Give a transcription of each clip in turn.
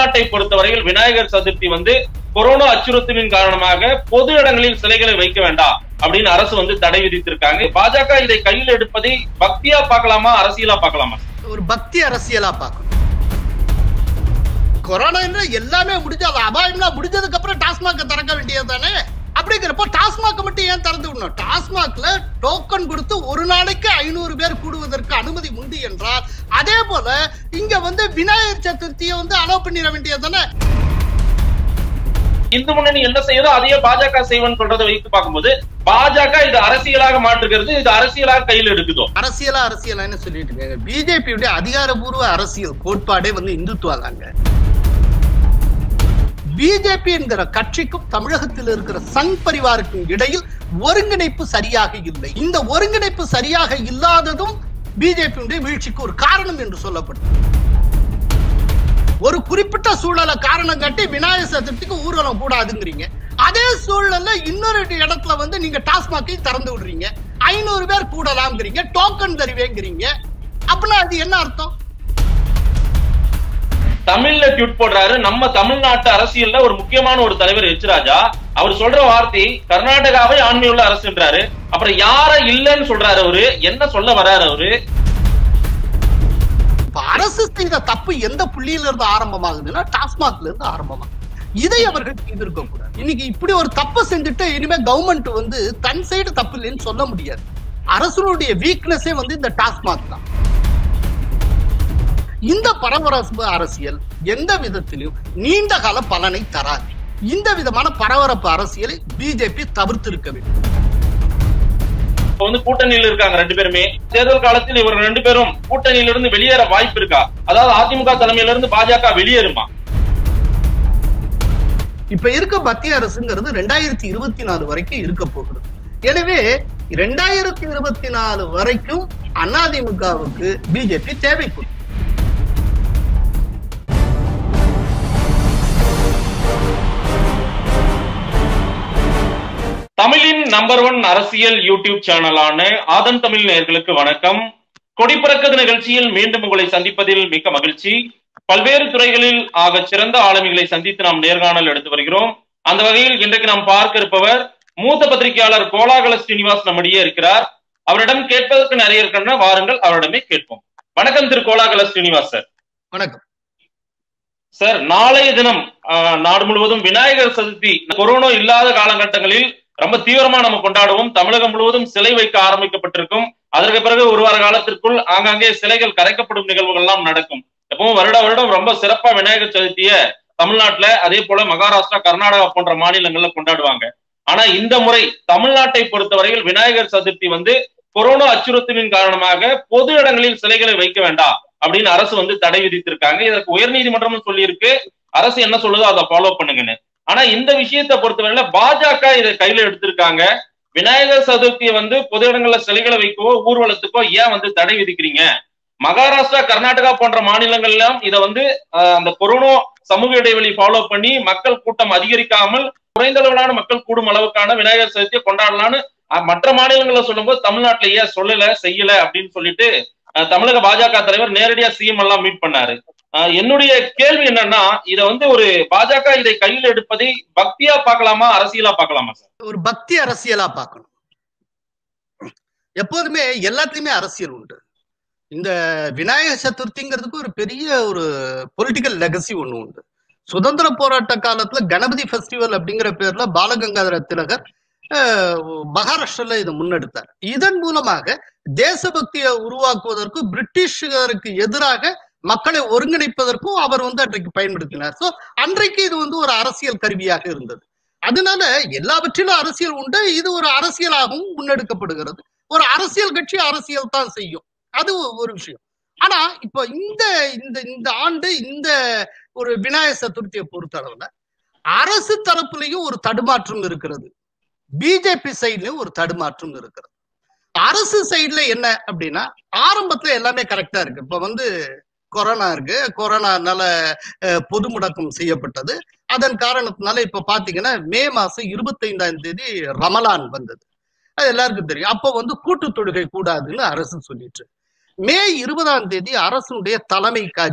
தமிழ்நாட்டை பொறுத்தவரையில் விநாயகர் சதுர்த்தி வந்து கொரோனா அச்சுறுத்தலின் காரணமாக பொது இடங்களில் சிலைகளை வைக்க வேண்டாம் அப்படின்னு அரசு வந்து தடை விதித்திருக்காங்க பாஜக இதை கையில் எடுப்பதை பக்தியா பார்க்கலாமா அரசியலா பார்க்கலாமா ஒரு பக்தி அரசியலா பார்க்கணும் கொரோனா என்ற எல்லாமே முடிஞ்சு அது அபாயம்லாம் முடிஞ்சதுக்கு அப்புறம் டாஸ்மாக திறக்க வேண்டியது தானே அப்படிங்கிறப்போ டாஸ்மாக் மட்டும் ஏன் திறந்து விடணும் டாஸ்மாக்ல டோக்கன் கொடுத்து ஒரு நாளைக்கு ஐநூறு பேர் கூடுவதற்கு அனுமதி உண்டு என்றால் அதே போல இங்க வந்து விநாயகர் சதுர்த்தியை வந்து அலோவ் பண்ணிட வேண்டியது தானே இந்து முன்னணி என்ன செய்யுதோ அதையே பாஜக செய்வன் சொல்றதை வைத்து பார்க்கும்போது பாஜக இது அரசியலாக மாற்றுகிறது இது அரசியலாக கையில் எடுக்குதோ அரசியலா அரசியலான்னு சொல்லிட்டு இருக்காங்க பிஜேபியுடைய அதிகாரபூர்வ அரசியல் கோட்பாடே வந்து இந்துத்துவா தாங்க பிஜேபி என்கிற கட்சிக்கும் தமிழகத்தில் இருக்கிற சங் பரிவாருக்கும் இடையில் ஒருங்கிணைப்பு சரியாக இல்லை இந்த ஒருங்கிணைப்பு சரியாக இல்லாததும் பிஜேபியுடைய வீழ்ச்சிக்கு ஒரு காரணம் என்று சொல்லப்படுது ஒரு குறிப்பிட்ட சூழலை காரணம் காட்டி விநாயகர் சதுர்த்திக்கு ஊர்வலம் கூடாதுங்கிறீங்க அதே சூழல்ல இன்னொரு இடத்துல வந்து நீங்க டாஸ்மாக்கையும் திறந்து விடுறீங்க ஐநூறு பேர் கூடலாம்ங்கிறீங்க டோக்கன் தருவேங்கிறீங்க அப்படின்னா அது என்ன அர்த்தம் தமிழ்ல ட்வீட் போடுறாரு நம்ம தமிழ்நாட்டு அரசியல்ல ஒரு முக்கியமான ஒரு தலைவர் எச் ராஜா அவர் சொல்ற வார்த்தை கர்நாடகாவை ஆண்மையுள்ள அரசுன்றாரு அப்புறம் யார இல்லைன்னு சொல்றாரு அவரு என்ன சொல்ல வர்றாரு அவரு இப்ப அரசு செய்த தப்பு எந்த புள்ளியில இருந்து ஆரம்பமாகுதுன்னா டாஸ்மாக்ல இருந்து ஆரம்பமாகுது இதை அவர்கள் செய்திருக்க கூடாது இன்னைக்கு இப்படி ஒரு தப்பு செஞ்சுட்டு இனிமே கவர்மெண்ட் வந்து தன் சைடு தப்பு இல்லைன்னு சொல்ல முடியாது அரசனுடைய வீக்னஸே வந்து இந்த டாஸ்மாக் தான் இந்த பரபரப்பு அரசியல் எந்த விதத்திலும் நீண்ட கால பலனை தராது இந்த விதமான பரபரப்பு அரசியலை பிஜேபி தவிர்த்திருக்க வேண்டும் இப்ப வந்து கூட்டணியில் இருக்காங்க ரெண்டு பேருமே தேர்தல் காலத்தில் இவர் ரெண்டு பேரும் கூட்டணியில இருந்து வெளியேற வாய்ப்பு இருக்கா அதாவது அதிமுக தலைமையில இருந்து பாஜக வெளியேறுமா இப்ப இருக்க மத்திய அரசுங்கிறது ரெண்டாயிரத்தி இருபத்தி நாலு வரைக்கும் இருக்க போகிறது எனவே ரெண்டாயிரத்தி இருபத்தி நாலு வரைக்கும் அதிமுகவுக்கு பிஜேபி தேவைப்படும் தமிழின் நம்பர் ஒன் அரசியல் யூடியூப் சேனலான ஆதன் தமிழ் நேயர்களுக்கு வணக்கம் கொடிப்பறக்கது நிகழ்ச்சியில் மீண்டும் உங்களை சந்திப்பதில் மிக்க மகிழ்ச்சி பல்வேறு துறைகளில் ஆக சிறந்த ஆளுமைகளை சந்தித்து நாம் நேர்காணல் எடுத்து வருகிறோம் அந்த வகையில் இன்றைக்கு நாம் பார்க்க இருப்பவர் மூத்த பத்திரிகையாளர் கோலாகல ஸ்ரீனிவாஸ் நம்மிடையே இருக்கிறார் அவரிடம் கேட்பதற்கு நிறைய இருக்கின்றன வாருங்கள் அவரிடமே கேட்போம் வணக்கம் திரு கோலாகல ஸ்ரீனிவாஸ் சார் வணக்கம் சார் நாளைய தினம் ஆஹ், நாடு முழுவதும் விநாயகர் சதுர்த்தி கொரோனா இல்லாத காலகட்டங்களில் ரொம்ப தீவிரமா நம்ம கொண்டாடுவோம் தமிழகம் முழுவதும் சிலை வைக்க ஆரம்பிக்கப்பட்டிருக்கும் அதற்கு பிறகு ஒரு வார காலத்திற்குள் ஆங்காங்கே சிலைகள் கரைக்கப்படும் நிகழ்வுகள் எல்லாம் நடக்கும் எப்பவும் வருட வருடம் ரொம்ப சிறப்பா விநாயகர் சதுர்த்திய தமிழ்நாட்டுல அதே போல மகாராஷ்டிரா கர்நாடகா போன்ற மாநிலங்கள்ல கொண்டாடுவாங்க ஆனா இந்த முறை தமிழ்நாட்டை பொறுத்தவரையில் விநாயகர் சதுர்த்தி வந்து கொரோனா அச்சுறுத்தலின் காரணமாக பொது இடங்களில் சிலைகளை வைக்க வேண்டாம் அப்படின்னு அரசு வந்து தடை விதித்திருக்காங்க இதற்கு உயர்நீதிமன்றமும் சொல்லியிருக்கு அரசு என்ன சொல்லுதோ அதை ஃபாலோ பண்ணுங்கன்னு ஆனா இந்த விஷயத்தை பொறுத்தவரையில பாஜக இதை கையில எடுத்திருக்காங்க விநாயகர் சதுர்த்தியை வந்து பொது இடங்கள்ல சிலைகளை வைக்கவோ ஊர்வலத்துக்கோ ஏன் வந்து தடை விதிக்கிறீங்க மகாராஷ்டிரா கர்நாடகா போன்ற மாநிலங்கள்லாம் இதை வந்து ஆஹ், அந்த கொரோனா சமூக இடைவெளி ஃபாலோ பண்ணி மக்கள் கூட்டம் அதிகரிக்காமல் குறைந்த அளவிலான மக்கள் கூடும் அளவுக்கான விநாயகர் சதுர்த்தியை கொண்டாடலாம்னு அஹ், மற்ற மாநிலங்களை சொல்லும்போது தமிழ்நாட்டுல ஏன் சொல்லல செய்யல அப்படின்னு சொல்லிட்டு அஹ், தமிழக பாஜக தலைவர் நேரடியா சிஎம் எல்லாம் மீட் பண்ணாரு அஹ், என்னுடைய கேள்வி என்னன்னா இதை வந்து ஒரு பாஜக இதை கையில் எடுப்பதை பக்தியா பார்க்கலாமா அரசியலா பார்க்கலாமா சார் ஒரு பக்தி அரசியலா பார்க்கணும் எப்போதுமே எல்லாத்துலயுமே அரசியல் உண்டு இந்த விநாயகர் சதுர்த்திங்கிறதுக்கு ஒரு பெரிய ஒரு பொலிட்டிக்கல் லெகசி ஒண்ணு உண்டு சுதந்திர போராட்ட காலத்துல கணபதி ஃபெஸ்டிவல் அப்படிங்கிற பேர்ல பாலகங்காதர திலகர் அஹ், மகாராஷ்டிரால இதை முன்னெடுத்தார் இதன் மூலமாக தேசபக்தியை உருவாக்குவதற்கு பிரிட்டிஷருக்கு எதிராக மக்களை ஒருங்கிணைப்பதற்கும் அவர் வந்து அன்றைக்கு பயன்படுத்தினார் சோ அன்றைக்கு இது வந்து ஒரு அரசியல் கருவியாக இருந்தது அதனால எல்லாவற்றிலும் அரசியல் உண்டு இது ஒரு அரசியலாகவும் முன்னெடுக்கப்படுகிறது ஒரு அரசியல் கட்சி அரசியல் தான் செய்யும் அது ஒரு விஷயம் ஆனா இப்போ இந்த இந்த இந்த ஆண்டு இந்த ஒரு விநாயகர் சதுர்த்தியை பொறுத்த அளவுல அரசு தரப்புலையும் ஒரு தடுமாற்றம் இருக்கிறது பிஜேபி சைட்லயும் ஒரு தடுமாற்றம் இருக்கிறது அரசு சைடுல என்ன அப்படின்னா ஆரம்பத்துல எல்லாமே கரெக்டா இருக்கு இப்ப வந்து கொரோனா இருக்கு கொரோனானால அஹ், பொது முடக்கம் செய்யப்பட்டது அதன் காரணத்தினால இப்ப பாத்தீங்கன்னா மே மாசம் இருபத்தைந்தாம் தேதி ரமலான் வந்தது அது எல்லாருக்கும் தெரியும் அப்போ வந்து கூட்டு தொழுகை கூடாதுன்னு அரசு சொல்லிட்டு மே இருபதாம் தேதி அரசுடைய தலைமை காஜி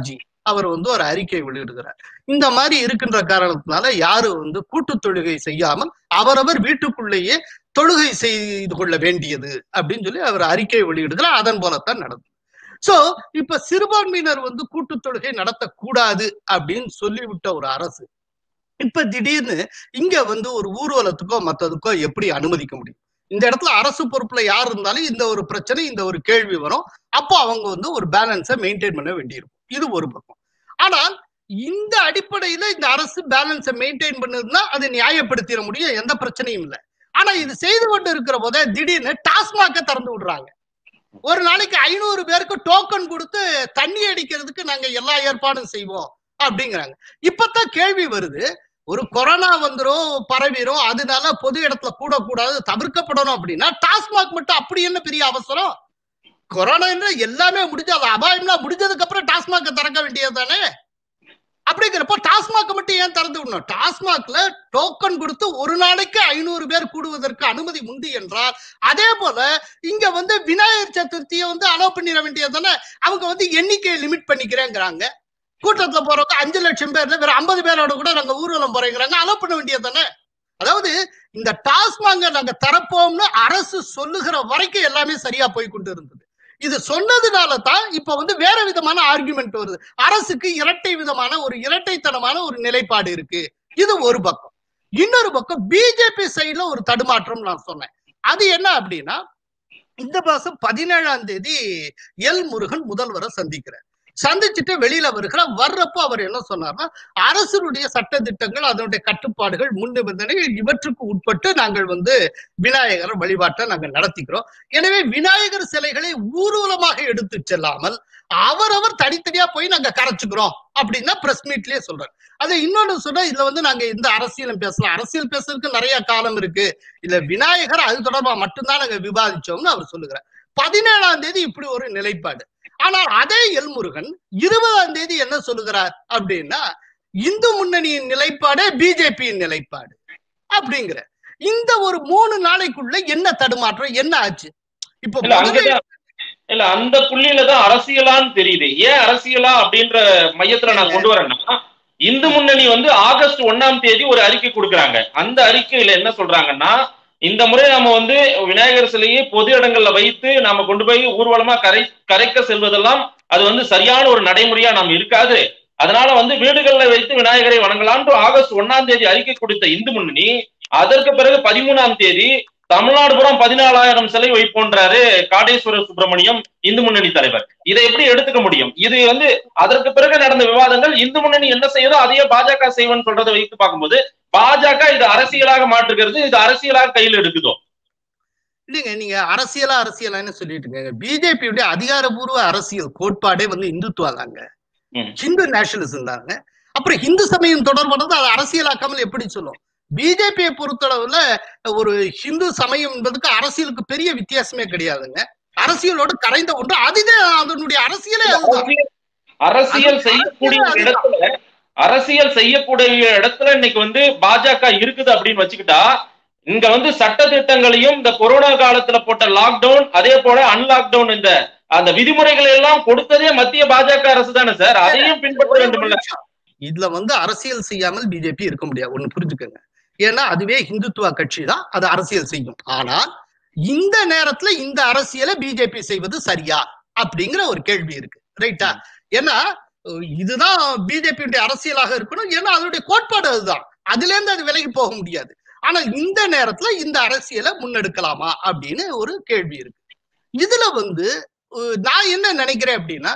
அவர் வந்து ஒரு அறிக்கை வெளியிடுகிறார் இந்த மாதிரி இருக்கின்ற காரணத்தினால யாரு வந்து கூட்டு தொழுகை செய்யாமல் அவரவர் வீட்டுக்குள்ளேயே தொழுகை செய்து கொள்ள வேண்டியது அப்படின்னு சொல்லி அவர் அறிக்கை வெளியிடுகிறார் அதன் போலத்தான் நடந்தது சோ இப்ப சிறுபான்மையினர் வந்து கூட்டு தொழுகை நடத்தக்கூடாது அப்படின்னு சொல்லிவிட்ட ஒரு அரசு இப்ப திடீர்னு இங்க வந்து ஒரு ஊர்வலத்துக்கோ மத்ததுக்கோ எப்படி அனுமதிக்க முடியும் இந்த இடத்துல அரசு பொறுப்புல யார் இருந்தாலும் இந்த ஒரு பிரச்சனை இந்த ஒரு கேள்வி வரும் அப்போ அவங்க வந்து ஒரு பேலன்ஸை மெயின்டைன் பண்ண வேண்டியிருக்கும் இது ஒரு பக்கம் ஆனால் இந்த அடிப்படையில இந்த அரசு பேலன்ஸை மெயின்டைன் பண்ணுதுன்னா அதை நியாயப்படுத்திட முடியும் எந்த பிரச்சனையும் இல்லை ஆனா இது செய்து கொண்டு இருக்கிற போதே திடீர்னு டாஸ்மாக திறந்து விடுறாங்க ஒரு நாளைக்கு ஐநூறு பேருக்கு டோக்கன் கொடுத்து தண்ணி அடிக்கிறதுக்கு நாங்க எல்லா ஏற்பாடும் செய்வோம் அப்படிங்கிறாங்க இப்பதான் கேள்வி வருது ஒரு கொரோனா வந்துரும் பரவிரும் அதனால பொது இடத்துல கூடக்கூடாது தவிர்க்கப்படணும் அப்படின்னா டாஸ்மாக் மட்டும் அப்படி என்ன பெரிய அவசரம் கொரோனா எல்லாமே முடிஞ்சு அது அபாயம்லாம் முடிஞ்சதுக்கு அப்புறம் டாஸ்மாக திறக்க வேண்டியது தானே அப்படிங்கிறப்ப டாஸ்மாக் மட்டும் ஏன் திறந்து விடணும் டாஸ்மாக்ல டோக்கன் கொடுத்து ஒரு நாளைக்கு ஐநூறு பேர் கூடுவதற்கு அனுமதி உண்டு என்றால் அதே போல இங்க வந்து விநாயகர் சதுர்த்தியை வந்து அலோவ் பண்ணிட வேண்டியது தானே அவங்க வந்து எண்ணிக்கையை லிமிட் பண்ணிக்கிறேங்கிறாங்க கூட்டத்துல போறவங்க அஞ்சு லட்சம் பேர்ல வேற ஐம்பது பேரோட கூட நாங்க ஊர்வலம் போறேங்கிறாங்க அலோவ் பண்ண வேண்டியது தானே அதாவது இந்த டாஸ்மாங்க நாங்க தரப்போம்னு அரசு சொல்லுகிற வரைக்கும் எல்லாமே சரியா போய் கொண்டு இருந்தது இது சொன்னதுனால தான் இப்ப வந்து வேற விதமான ஆர்குமெண்ட் வருது அரசுக்கு இரட்டை விதமான ஒரு இரட்டைத்தனமான ஒரு நிலைப்பாடு இருக்கு இது ஒரு பக்கம் இன்னொரு பக்கம் பிஜேபி சைட்ல ஒரு தடுமாற்றம் நான் சொன்னேன் அது என்ன அப்படின்னா இந்த மாசம் பதினேழாம் தேதி எல் முருகன் முதல்வரை சந்திக்கிறார் சந்திச்சுட்டு வெளியில வருகிற வர்றப்போ அவர் என்ன சொன்னார்னா அரசனுடைய சட்ட திட்டங்கள் அதனுடைய கட்டுப்பாடுகள் முன் நிபந்தனைகள் இவற்றுக்கு உட்பட்டு நாங்கள் வந்து விநாயகர் வழிபாட்டை நாங்கள் நடத்திக்கிறோம் எனவே விநாயகர் சிலைகளை ஊர்வலமாக எடுத்து செல்லாமல் அவரவர் தனித்தனியா போய் நாங்க கரைச்சுக்கிறோம் அப்படின்னா பிரஸ் மீட்லயே சொல்றாரு அதை இன்னொன்னு சொன்னா இதுல வந்து நாங்க இந்த அரசியலும் பேசலாம் அரசியல் பேசுறதுக்கு நிறைய காலம் இருக்கு இல்ல விநாயகர் அது தொடர்பா மட்டும்தான் நாங்க விவாதிச்சோம்னு அவர் சொல்லுகிறார் பதினேழாம் தேதி இப்படி ஒரு நிலைப்பாடு ஆனால் அதே எல்முருகன் இருபதாம் தேதி என்ன சொல்லுகிறார் அப்படின்னா இந்து முன்னணியின் நிலைப்பாடு பிஜேபியின் நிலைப்பாடு அப்படிங்கிற இந்த ஒரு மூணு நாளைக்குள்ள என்ன தடுமாற்றம் என்ன ஆச்சு இப்போ இல்ல அங்கதான் இல்ல அந்த புள்ளியில தான் அரசியலான்னு தெரியுது ஏன் அரசியலா அப்படின்ற மையத்துல நான் கொண்டு வரேன்னா இந்து முன்னணி வந்து ஆகஸ்ட் ஒன்னாம் தேதி ஒரு அறிக்கை கொடுக்குறாங்க அந்த அறிக்கையில என்ன சொல்றாங்கன்னா இந்த முறை நம்ம வந்து விநாயகர் சிலையை பொது இடங்கள்ல வைத்து நாம கொண்டு போய் ஊர்வலமா கரை கரைக்க செல்வதெல்லாம் அது வந்து சரியான ஒரு நடைமுறையா நாம் இருக்காது அதனால வந்து வீடுகள்ல வைத்து விநாயகரை வணங்கலாம்னு ஆகஸ்ட் ஒன்னாம் தேதி அறிக்கை கொடுத்த இந்து முன்னணி அதற்கு பிறகு பதிமூணாம் தேதி தமிழ்நாடு புறம் பதினாலாயிரம் சிலை வைப்போன்றாரு காடேஸ்வர சுப்பிரமணியம் இந்து முன்னணி தலைவர் இதை எப்படி எடுத்துக்க முடியும் இது வந்து அதற்கு பிறகு நடந்த விவாதங்கள் இந்து முன்னணி என்ன செய்யுதோ அதையே பாஜக செய்வன்னு சொல்றதை வைத்து பார்க்கும்போது பாஜக இது அரசியலாக மாற்றுகிறது இது அரசியலாக கையில் எடுக்குதோ இல்லைங்க நீங்க அரசியலா அரசியலான்னு சொல்லிட்டு இருக்கீங்க பிஜேபியுடைய அதிகாரபூர்வ அரசியல் கோட்பாடே வந்து இந்துத்துவா தாங்க ஹிந்து நேஷனலிசம் தாங்க அப்புறம் ஹிந்து சமயம் தொடர்பானது அது அரசியலாக்காமல் எப்படி சொல்லும் பிஜேபியை பொறுத்தளவுல ஒரு ஹிந்து சமயம் என்பதுக்கு அரசியலுக்கு பெரிய வித்தியாசமே கிடையாதுங்க அரசியலோடு கரைந்த ஒன்று அதுதான் அதனுடைய அரசியலே அதுதான் அரசியல் செய்யக்கூடிய இடத்துல அரசியல் செய்யக்கூடிய இடத்துல இன்னைக்கு வந்து பாஜக இருக்குது அப்படின்னு வச்சுக்கிட்டா இங்க வந்து சட்ட திட்டங்களையும் இந்த கொரோனா காலத்துல போட்ட லாக்டவுன் அதே போல அன்லாக்டவுன் இந்த அந்த விதிமுறைகளை எல்லாம் கொடுத்ததே மத்திய பாஜக அரசு தானே சார் அதையும் பின்பற்ற வேண்டும் இதுல வந்து அரசியல் செய்யாமல் பிஜேபி இருக்க முடியாது ஒண்ணு புரிஞ்சுக்கோங்க ஏன்னா அதுவே ஹிந்துத்துவ கட்சி தான் அது அரசியல் செய்யும் ஆனால் இந்த நேரத்துல இந்த அரசியலை பிஜேபி செய்வது சரியா அப்படிங்கிற ஒரு கேள்வி இருக்கு ரைட்டா ஏன்னா இதுதான் பிஜேபியுடைய அரசியலாக இருக்கணும் ஏன்னா அதனுடைய கோட்பாடு அதுதான் அதுல இருந்து அது விலகி போக முடியாது ஆனா இந்த நேரத்துல இந்த அரசியலை முன்னெடுக்கலாமா அப்படின்னு ஒரு கேள்வி இருக்கு இதுல வந்து நான் என்ன நினைக்கிறேன் அப்படின்னா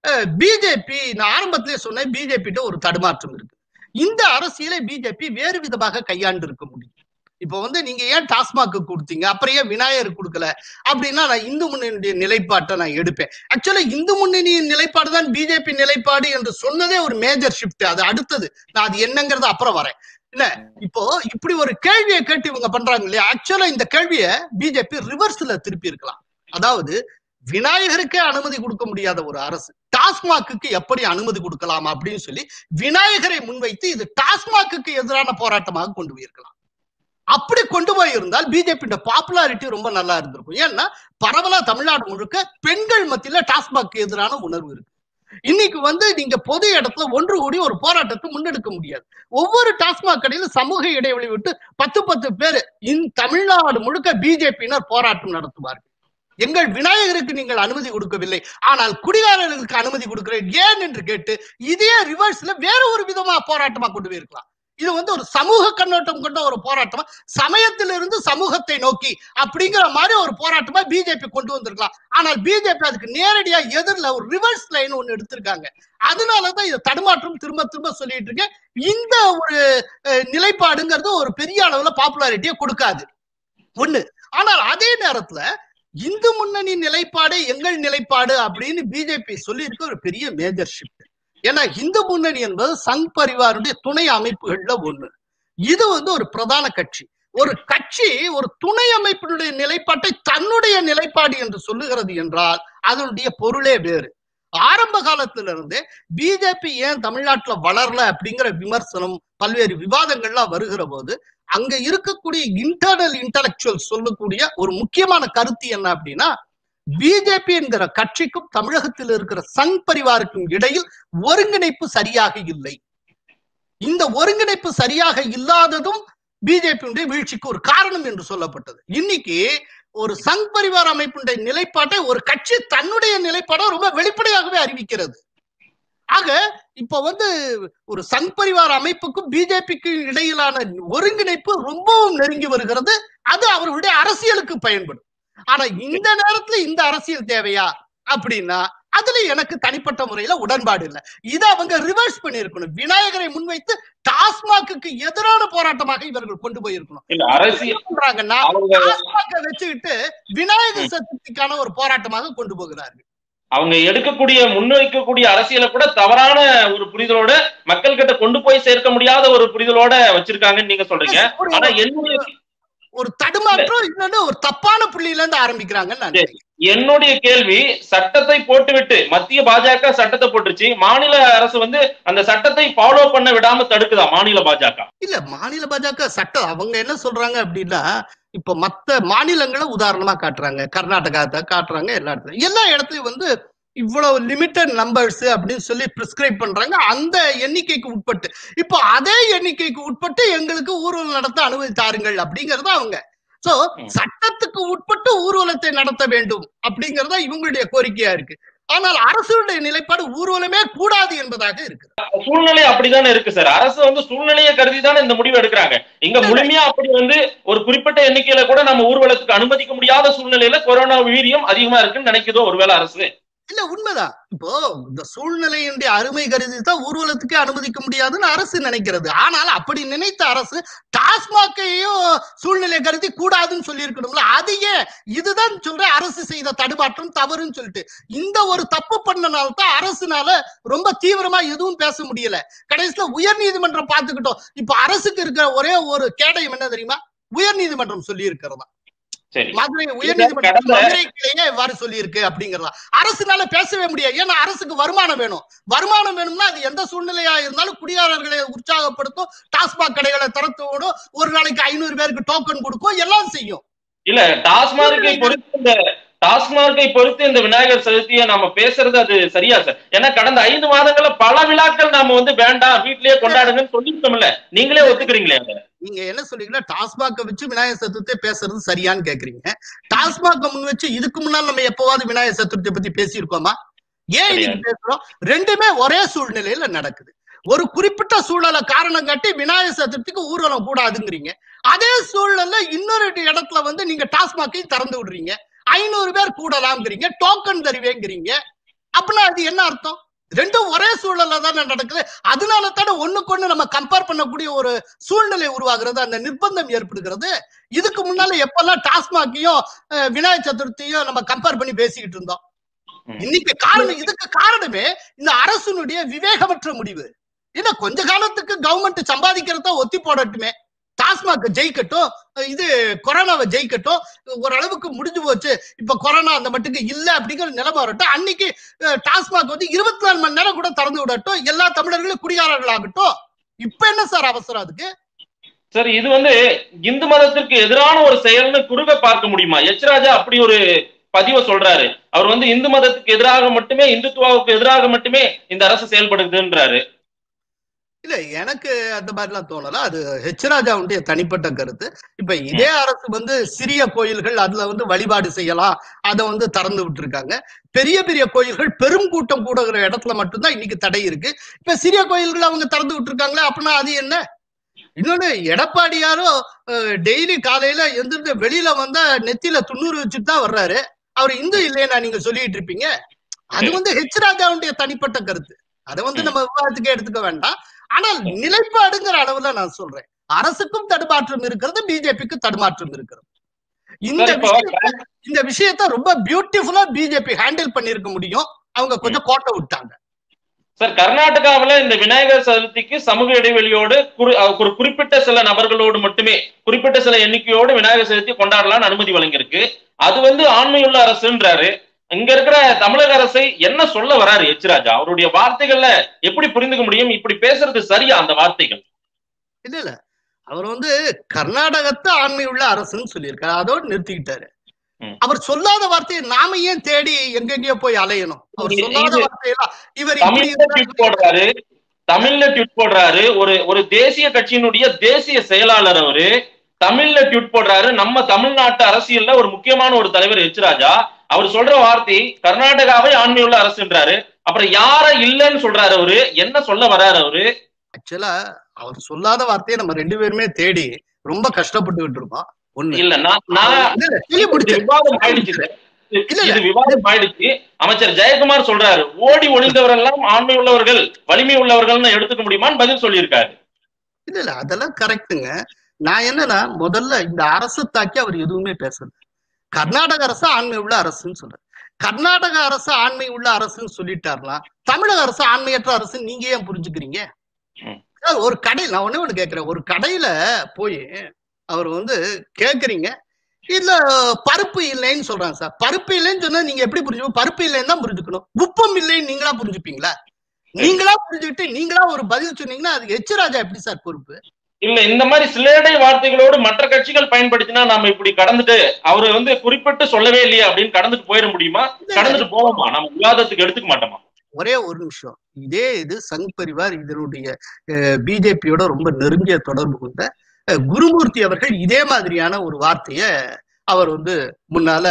பிஜேபி நான் ஆரம்பத்திலே சொன்னேன் பிஜேபி ஒரு தடுமாற்றம் இருக்கு இந்த அரசியலை பிஜேபி வேறு விதமாக கையாண்டு இருக்க முடியும் இப்போ வந்து நீங்க ஏன் டாஸ்மாக்கு கொடுத்தீங்க அப்புறம் ஏன் விநாயகர் கொடுக்கல அப்படின்னா நான் இந்து முன்னணியுடைய நிலைப்பாட்டை நான் எடுப்பேன் ஆக்சுவலா இந்து முன்னணியின் நிலைப்பாடு தான் பிஜேபி நிலைப்பாடு என்று சொன்னதே ஒரு மேஜர் ஷிஃப்ட் அது அடுத்தது நான் அது என்னங்கிறது அப்புறம் வரேன் இல்ல இப்போ இப்படி ஒரு கேள்வியை கேட்டு இவங்க பண்றாங்க இல்லையா ஆக்சுவலா இந்த கேள்வியை பிஜேபி ரிவர்ஸ்ல திருப்பி இருக்கலாம் அதாவது விநாயகருக்கே அனுமதி கொடுக்க முடியாத ஒரு அரசு டாஸ்மாக்கு எப்படி அனுமதி கொடுக்கலாம் அப்படின்னு சொல்லி விநாயகரை முன்வைத்து இது டாஸ்மாக்கு எதிரான போராட்டமாக கொண்டு போயிருக்கலாம் அப்படி கொண்டு போயிருந்தால் பிஜேபி பாப்புலாரிட்டி ரொம்ப நல்லா இருந்திருக்கும் ஏன்னா பரவலா தமிழ்நாடு முழுக்க பெண்கள் மத்தியில டாஸ்மாக் எதிரான உணர்வு இருக்கு இன்னைக்கு வந்து நீங்க பொது இடத்துல ஒன்று கூடி ஒரு போராட்டத்தை முன்னெடுக்க முடியாது ஒவ்வொரு டாஸ்மாக் கடையில சமூக இடைவெளி விட்டு பத்து பத்து பேர் இந்த தமிழ்நாடு முழுக்க பிஜேபியினர் போராட்டம் நடத்துவார்கள் எங்கள் விநாயகருக்கு நீங்கள் அனுமதி கொடுக்கவில்லை ஆனால் குடிகாரர்களுக்கு அனுமதி கொடுக்கிறேன் ஏன் என்று கேட்டு இதே ரிவர்ஸ்ல வேற ஒரு விதமா போராட்டமா கொண்டு போயிருக்கலாம் இது வந்து ஒரு சமூக கண்ணோட்டம் கொண்ட ஒரு போராட்டமா சமயத்திலிருந்து சமூகத்தை நோக்கி அப்படிங்கிற மாதிரி ஒரு போராட்டமா பிஜேபி கொண்டு வந்திருக்கலாம் ஆனால் பிஜேபி அதுக்கு நேரடியா எதிரில் ஒரு ரிவர்ஸ் லைன் ஒண்ணு எடுத்திருக்காங்க அதனாலதான் இதை தடுமாற்றம் திரும்ப திரும்ப சொல்லிட்டு இருக்கேன் இந்த ஒரு அஹ், நிலைப்பாடுங்கிறது ஒரு பெரிய அளவுல பாப்புலாரிட்டியை கொடுக்காது ஒண்ணு ஆனால் அதே நேரத்துல இந்து முன்னணி நிலைப்பாடு எங்கள் நிலைப்பாடு அப்படின்னு பிஜேபி சொல்லியிருக்க ஒரு பெரிய மேஜர் ஷிஃப்ட் ஏன்னா இந்து முன்னணி என்பது சங் பரிவாருடைய துணை அமைப்புகள்ல ஒண்ணு இது வந்து ஒரு பிரதான கட்சி ஒரு கட்சி ஒரு துணை அமைப்பினுடைய நிலைப்பாட்டை தன்னுடைய நிலைப்பாடு என்று சொல்லுகிறது என்றால் அதனுடைய பொருளே வேறு ஆரம்ப காலத்துல இருந்தே பிஜேபி ஏன் தமிழ்நாட்டுல வளரல அப்படிங்கிற விமர்சனம் பல்வேறு விவாதங்கள்லாம் வருகிற போது அங்க இருக்கக்கூடிய இன்டர்னல் இன்டலெக்சுவல் சொல்லக்கூடிய ஒரு முக்கியமான கருத்து என்ன அப்படின்னா பிஜேபி என்கிற கட்சிக்கும் தமிழகத்தில் இருக்கிற சங் பரிவாருக்கும் இடையில் ஒருங்கிணைப்பு சரியாக இல்லை இந்த ஒருங்கிணைப்பு சரியாக இல்லாததும் பிஜேபியுடைய வீழ்ச்சிக்கு ஒரு காரணம் என்று சொல்லப்பட்டது இன்னைக்கு ஒரு சங் பரிவார் அமைப்பினுடைய நிலைப்பாட்டை ஒரு கட்சி தன்னுடைய நிலைப்பாடை ரொம்ப வெளிப்படையாகவே அறிவிக்கிறது ஆக இப்ப வந்து ஒரு சங் பரிவார் அமைப்புக்கும் பிஜேபிக்கு இடையிலான ஒருங்கிணைப்பு ரொம்பவும் நெருங்கி வருகிறது அது அவர்களுடைய அரசியலுக்கு பயன்படும் ஆனா இந்த நேரத்துல இந்த அரசியல் தேவையா அப்படின்னா அதுல எனக்கு தனிப்பட்ட முறையில உடன்பாடு இல்லை இதை அவங்க ரிவர்ஸ் பண்ணிருக்கணும் விநாயகரை முன்வைத்து டாஸ்மாக்கு எதிரான போராட்டமாக இவர்கள் கொண்டு போயிருக்கணும் இல்ல அரசியல் என்ன பண்றாங்கன்னா அவங்க டாஸ்மாக வச்சுக்கிட்டு விநாயகர் சதுர்த்திக்கான ஒரு போராட்டமாக கொண்டு போகிறார்கள் அவங்க எடுக்கக்கூடிய முன்வைக்கக்கூடிய அரசியலை கூட தவறான ஒரு புரிதலோட மக்கள் கிட்ட கொண்டு போய் சேர்க்க முடியாத ஒரு புரிதலோட வச்சிருக்காங்கன்னு நீங்க சொல்றீங்க ஒரு- ஆனா என்னுடைய ஒரு தடுமாற்றம் இன்னொன்னு ஒரு தப்பான புள்ளியில இருந்து ஆரம்பிக்கிறாங்கன்னு நான் சரி. நினைக்கிறேன். என்னுடைய கேள்வி சட்டத்தை போட்டுவிட்டு மத்திய பாஜக சட்டத்தை போட்டுருச்சு மாநில அரசு வந்து அந்த சட்டத்தை ஃபாலோ பண்ண விடாம தடுக்குதா மாநில பாஜக இல்ல மாநில பாஜக சட்டம் அவங்க என்ன சொல்றாங்க அப்படின்னா இப்ப மத்த மாநிலங்களை உதாரணமா காட்டுறாங்க கர்நாடகாத்தை காட்டுறாங்க எல்லா இடத்துலயும் எல்லா இடத்துலயும் வந்து இவ்வளவு லிமிட்டட் நம்பர்ஸ் அப்படின்னு சொல்லி பிரிஸ்கிரைப் பண்றாங்க அந்த எண்ணிக்கைக்கு உட்பட்டு இப்போ அதே எண்ணிக்கைக்கு உட்பட்டு எங்களுக்கு ஊர்வலம் நடத்த அனுமதி தாருங்கள் அப்படிங்கறது அவங்க சோ ம். சட்டத்துக்கு உட்பட்டு ஊர்வலத்தை நடத்த வேண்டும் அப்படிங்கறதா இவங்களுடைய கோரிக்கையா இருக்கு ஆனால் அரசுடைய நிலைப்பாடு ஊர்வலமே கூடாது என்பதாக இருக்கு சூழ்நிலை அப்படித்தானே இருக்கு சார் அரசு வந்து சூழ்நிலையை கருதி தானே இந்த முடிவு எடுக்கிறாங்க இங்க முழுமையா அப்படி வந்து ஒரு குறிப்பிட்ட எண்ணிக்கையில கூட நம்ம ஊர்வலத்துக்கு அனுமதிக்க முடியாத சூழ்நிலையில கொரோனா வீரியம் அதிகமா இருக்குன்னு நினைக்குதோ ஒருவேளை அரசு இல்ல உண்மைதான் இப்போ இந்த சூழ்நிலையினுடைய அருமை கருதி தான் ஊர்வலத்துக்கே அனுமதிக்க முடியாதுன்னு அரசு நினைக்கிறது ஆனால் அப்படி நினைத்த அரசு டாஸ்மாக்கையும் சூழ்நிலை கருதி கூடாதுன்னு சொல்லி இருக்கணும்ல அதையே இதுதான் சொல்றேன் அரசு செய்த தடுமாற்றம் தவறுன்னு சொல்லிட்டு இந்த ஒரு தப்பு பண்ணனால தான் அரசுனால ரொம்ப தீவிரமா எதுவும் பேச முடியல கடைசியில உயர் நீதிமன்றம் பார்த்துக்கிட்டோம் இப்ப அரசுக்கு இருக்கிற ஒரே ஒரு கேடயம் என்ன தெரியுமா உயர் நீதிமன்றம் சொல்லி இருக்கிறதா சரி மதுரை உயர் கடந்த- நீதிமன்றம் மதுரை கிளையே இவ்வாறு சொல்லி இருக்கு அப்படிங்கறதா அரசுனால பேசவே முடியாது ஏன்னா அரசுக்கு வருமானம் வேணும் வருமானம் வேணும்னா அது எந்த சூழ்நிலையா இருந்தாலும் குடியாரர்களை உற்சாகப்படுத்தும் டாஸ்மாக் கடைகளை திறத்து விடும் ஒரு நாளைக்கு ஐநூறு பேருக்கு டோக்கன் கொடுக்கும் எல்லாம் செய்யும் இல்ல டாஸ்மார்க்கை பொறுத்து இந்த டாஸ்மார்க்கை பொறுத்து இந்த விநாயகர் சதுர்த்தியை நாம பேசுறது அது சரியா சார் ஏன்னா கடந்த ஐந்து மாதங்கள்ல பல விழாக்கள் நாம வந்து வேண்டாம் வீட்லயே கொண்டாடுங்கன்னு சொல்லிருக்கோம்ல நீங்களே ஒத்துக்கிறீங்களே அதை நீங்க என்ன சொல்றீங்கன்னா டாஸ்மாக வச்சு விநாயகர் சதுர்த்தி பேசுறது சரியான்னு கேக்குறீங்க டாஸ்மாக முன் வச்சு இதுக்கு முன்னால் நம்ம எப்பவாவது விநாயகர் சதுர்த்தி பத்தி பேசியிருக்கோமா ஏன் இன்னைக்கு பேசுறோம் ரெண்டுமே ஒரே சூழ்நிலையில நடக்குது ஒரு குறிப்பிட்ட சூழலை காரணம் காட்டி விநாயகர் சதுர்த்திக்கு ஊர்வலம் கூடாதுங்கிறீங்க அதே சூழல்ல இன்னொரு இடத்துல வந்து நீங்க டாஸ்மாக்கையும் திறந்து விடுறீங்க ஐநூறு பேர் கூடலாம்ங்கிறீங்க டோக்கன் தருவேங்கிறீங்க அப்படின்னா அது என்ன அர்த்தம் ரெண்டும் ஒரே சூழல்ல தானே நடக்குது அதனால தானே ஒண்ணுக்கு ஒண்ணு நம்ம கம்பேர் பண்ணக்கூடிய ஒரு சூழ்நிலை உருவாகிறது அந்த நிர்பந்தம் ஏற்படுகிறது இதுக்கு முன்னால எப்பெல்லாம் டாஸ்மாக்கையும் அஹ், விநாயகர் சதுர்த்தியும் நம்ம கம்பேர் பண்ணி பேசிக்கிட்டு இருந்தோம் ம். இன்னைக்கு காரணம் இதுக்கு காரணமே இந்த அரசுனுடைய விவேகமற்ற முடிவு ஏன்னா கொஞ்ச காலத்துக்கு கவர்மெண்ட் சம்பாதிக்கிறத ஒத்தி போடட்டுமே டாஸ்மாக் ஜெயிக்கட்டும் இது கொரோனாவை ஜெயிக்கட்டும் ஓரளவுக்கு முடிஞ்சு போச்சு இப்ப கொரோனா அந்த மட்டுக்கு இல்ல அப்படிங்கிற நிலைமை வரட்டும் அன்னைக்கு அஹ், டாஸ்மாக் வந்து இருபத்தி நாலு மணி நேரம் கூட திறந்து விடட்டும் எல்லா தமிழர்களும் குடிகாரர்கள் ஆகட்டும் இப்ப என்ன சார் அவசரம் அதுக்கு சார் இது வந்து இந்து மதத்திற்கு எதிரான ஒரு செயல்னு குறுக பார்க்க முடியுமா எச் ராஜா அப்படி ஒரு பதிவை சொல்றாரு அவர் வந்து இந்து மதத்துக்கு எதிராக மட்டுமே இந்துத்துவாவுக்கு எதிராக மட்டுமே இந்த அரசு செயல்படுதுன்றாரு இல்ல எனக்கு அந்த மாதிரிலாம் தோணல அது ஹெச் ராஜாவுடைய தனிப்பட்ட கருத்து இப்ப இதே அரசு வந்து சிறிய கோயில்கள் அதுல வந்து வழிபாடு செய்யலாம் அதை வந்து திறந்து விட்டுருக்காங்க பெரிய பெரிய கோயில்கள் பெரும் கூட்டம் கூடுகிற இடத்துல மட்டும்தான் இன்னைக்கு தடை இருக்கு இப்ப சிறிய கோயில்கள் அவங்க திறந்து விட்டுருக்காங்களே அப்படின்னா அது என்ன இன்னொன்னு எடப்பாடியாரோ டெய்லி காலையில எந்திருந்து வெளியில வந்தா நெத்தியில துண்ணூறு வச்சுட்டு தான் வர்றாரு அவர் இந்து இல்லையா நீங்க சொல்லிட்டு இருப்பீங்க அது வந்து ஹெச் ராஜாவுடைய தனிப்பட்ட கருத்து அதை வந்து நம்ம விவாதத்துக்கு எடுத்துக்க வேண்டாம் ஆனால் நிலைப்பாடுங்கிற அளவுல நான் சொல்றேன் அரசுக்கும் தடுமாற்றம் இருக்கிறது பிஜேபிக்கு தடுமாற்றம் இருக்கிறது இந்த சார், இப்போ விஷயத்த இந்த விஷயத்த ரொம்ப பியூட்டிஃபுல்லா பிஜேபி ஹேண்டில் பண்ணிருக்க முடியும் அவங்க கொஞ்சம் கோட்டை விட்டாங்க சார் கர்நாடகாவுல இந்த விநாயகர் சதுர்த்திக்கு சமூக இடைவெளியோடு குறி- அஹ் ஒரு குறிப்பிட்ட சில நபர்களோடு மட்டுமே குறிப்பிட்ட சில எண்ணிக்கையோடு விநாயகர் சதுர்த்தி கொண்டாடலாம்னு அனுமதி வழங்கியிருக்கு அது வந்து ஆண்மையுள்ள அரசுன்றாரு இங்க இருக்கிற தமிழக அரசை என்ன சொல்ல வராரு எச் ராஜா அவருடைய வார்த்தைகள்ல எப்படி புரிந்துக்க முடியும் இப்படி பேசுறது சரியா அந்த வார்த்தைகள் இல்ல இல்ல அவர் வந்து கர்நாடகத்தை ஆண்மை உள்ள அரசுன்னு சொல்லியிருக்காரு அதோடு நிறுத்திக்கிட்டாரு ம். அவர் சொல்லாத வார்த்தையை நாம ஏன் தேடி எங்கெங்கயோ போய் அலையணும் அவர் இது- சொல்லாத இது- வார்த்தையெல்லாம் இவர் இப்படி தமிழ்ல ட்வீட் போடுறாரு தமிழ்ல ட்வீட் போடுறாரு ஒரு ஒரு தேசிய கட்சியினுடைய தேசிய செயலாளர் அவரு தமிழ்ல ட்வீட் போடுறாரு நம்ம தமிழ்நாட்டு அரசியல்ல ஒரு முக்கியமான ஒரு தலைவர் எச் ராஜா அவர் சொல்ற வார்த்தை கர்நாடகாவை ஆண்மையுள்ள அரசுன்றாரு அப்புறம் யார இல்லைன்னு சொல்றாரு அவரு என்ன சொல்ல வர்றாரு அவரு ஆக்சுவலா அவர் சொல்லாத வார்த்தையை நம்ம ரெண்டு பேருமே தேடி ரொம்ப கஷ்டப்பட்டுக்கிட்டு இருக்கோம் ஒண்ணு இல்ல நான் நான் இல்ல, இல்ல, சொல்லி இது முடிச்சேன். விவாதம் ஆயிடுச்சு சார். இது- இல்ல, இல்ல. இது விவாதம் ஆயிடுச்சு அமைச்சர் ஜெயக்குமார் சொல்றாரு ஓடி ஒளிந்தவரெல்லாம் ஆண்மை உள்ளவர்கள் வலிமை உள்ளவர்கள்னு எடுத்துக்க முடியுமான்னு பதில் சொல்லியிருக்காரு இல்ல இல்ல அதெல்லாம் கரெக்ட்டுங்க நான் என்னன்னா முதல்ல இந்த அரசு தாக்கி அவர் எதுவுமே பேசல கர்நாடக அரசு ஆண்மை உள்ள அரசுன்னு சொல்றாரு கர்நாடக அரசு ஆண்மை உள்ள அரசுன்னு சொல்லிட்டாருனா தமிழக அரசு ஆண்மையற்ற அரசு நீங்க ஏன் புரிஞ்சுக்கிறீங்க ம். அதாவது ஒரு கடை நான் ஒண்ணே ஒண்ணு கேக்குறேன் ஒரு கடையில போய் அவர் வந்து கேக்குறீங்க இல்ல பருப்பு இல்லைன்னு சொல்றாங்க சார் பருப்பு இல்லைன்னு சொன்னா நீங்க எப்படி புரிஞ்சுக்கணும் பருப்பு இல்லைன்னு தான் புரிஞ்சுக்கணும் உப்பம் இல்லைன்னு நீங்களா புரிஞ்சுப்பீங்களா நீங்களா புரிஞ்சுக்கிட்டு நீங்களா ஒரு பதில் சொன்னீங்கன்னா அதுக்கு எச் ராஜா எப்படி சார் பொறுப்பு இல்ல இந்த மாதிரி சிலேடை வார்த்தைகளோடு மற்ற கட்சிகள் பயன்படுத்தினா நாம இப்படி கடந்துட்டு அவரு வந்து குறிப்பிட்டு சொல்லவே இல்லையே அப்படின்னு கடந்துட்டு போயிட முடியுமா கடந்துட்டு போவோமா நம்ம விவாதத்துக்கு எடுத்துக்க மாட்டோமா ஒரே ஒரு நிமிஷம் இதே இது சங் பரிவார் இதனுடைய பிஜேபியோட ரொம்ப நெருங்கிய தொடர்பு கொண்ட அஹ், குருமூர்த்தி அவர்கள் இதே மாதிரியான ஒரு வார்த்தைய அவர் வந்து முன்னால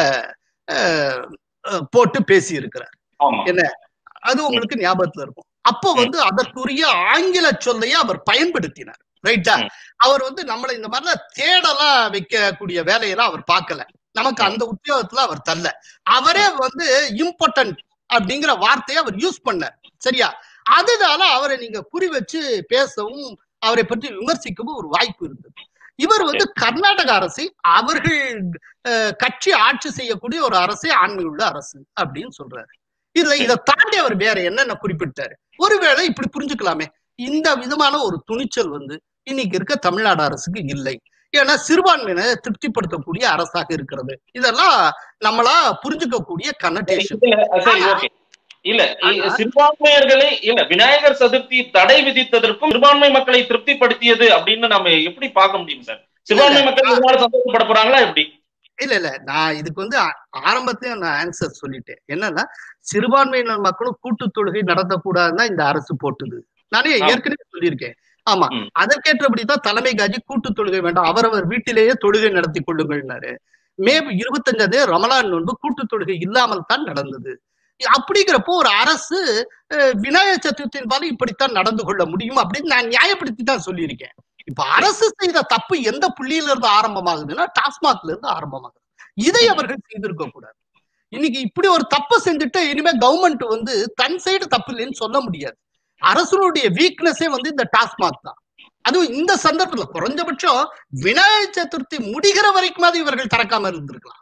அஹ், அஹ், போட்டு பேசி இருக்கிறார் ஆமா அது உங்களுக்கு ஞாபகத்துல இருக்கும் அப்போ வந்து அதற்குரிய ஆங்கில சொல்லையே அவர் பயன்படுத்தினார் ரைட்டா ம். அவர் வந்து நம்மள இந்த மாதிரிலாம் தேடலாம் வைக்கக்கூடிய வேலையெல்லாம் அவர் பார்க்கல நமக்கு அந்த உத்தியோகத்துல அவர் தரல அவரே வந்து இம்பார்ட்டன்ட் அப்படிங்கிற வார்த்தையை அவர் யூஸ் பண்ணார் சரியா அதனால அவரை நீங்க குறி வச்சு பேசவும் அவரை பற்றி விமர்சிக்கவும் ஒரு வாய்ப்பு இருந்தது இவர் வந்து கர்நாடக அரசை அவர்கள் அஹ், கட்சி ஆட்சி செய்யக்கூடிய ஒரு அரசே ஆண்மை உள்ள அரசு அப்படின்னு சொல்றாரு இதுல இதை தாண்டி அவர் வேற என்னென்ன குறிப்பிட்டாரு ஒருவேளை இப்படி புரிஞ்சுக்கலாமே இந்த விதமான ஒரு துணிச்சல் வந்து இன்னைக்கு இருக்க தமிழ்நாடு அரசுக்கு இல்லை ஏன்னா சிறுபான்மையினரை திருப்திப்படுத்தக்கூடிய அரசாக இருக்கிறது இதெல்லாம் நம்மளா புரிஞ்சுக்கக்கூடிய கன்னடேஷன் இல்ல, சரி ஓகே இல்ல இ- ஆனா- சிறுபான்மையர்களை இல்ல விநாயகர் சதுர்த்தி தடை விதித்ததற்கும் சிறுபான்மை மக்களை திருப்திப்படுத்தியது அப்படின்னு நம்ம எப்படி பார்க்க முடியும் சார் சிறுபான்மை மக்கள் இதனால சந்தோஷப்பட போறாங்களா எப்படி இல்ல இல்ல நான் இதுக்கு வந்து ஆ- ஆரம்பத்திலேயே நான் ஆன்சர் சொல்லிட்டேன் என்னன்னா சிறுபான்மையினர் மக்களும் கூட்டு தொழுகை நடத்தக்கூடாதுன்னா இந்த அரசு போட்டுது நானே ஆமா. ஏற்கனவே சொல்லியிருக்கேன் ஆமா ம். அதற்கேற்றபடிதான் தலைமை காஜி கூட்டு தொழுகை வேண்டாம் அவரவர் வீட்டிலேயே தொழுகை நடத்தி கொள்ளுங்கள்னாரு மே இருபத்தஞ்சாம் தேதி ரமலான் நோன்பு கூட்டு தொழுகை இல்லாமல் தான் நடந்தது அப்படிங்கிறப்போ ஒரு அரசு அஹ், விநாயகர் சதுர்த்தியின் பாலும் இப்படித்தான் நடந்து கொள்ள முடியும் அப்படின்னு நான் நியாயப்படுத்தி தான் சொல்லியிருக்கேன் இப்ப அரசு செய்த தப்பு எந்த புள்ளியில இருந்து ஆரம்பமாகுதுன்னா டாஸ்மாக்ல இருந்து ஆரம்பமாகுது இதை அவர்கள் செய்திருக்க கூடாது இன்னைக்கு இப்படி ஒரு தப்பு செஞ்சுட்டு இனிமே கவர்மெண்ட் வந்து தன் சைடு தப்பு இல்லைன்னு சொல்ல முடியாது அரசனுடைய வீக்னஸே வந்து இந்த டாஸ்மாக் தான் அதுவும் இந்த சந்தர்ப்பத்துல குறைஞ்சபட்சம் விநாயகர் சதுர்த்தி முடிகிற வரைக்குமாவது இவர்கள் திறக்காம இருந்திருக்கலாம்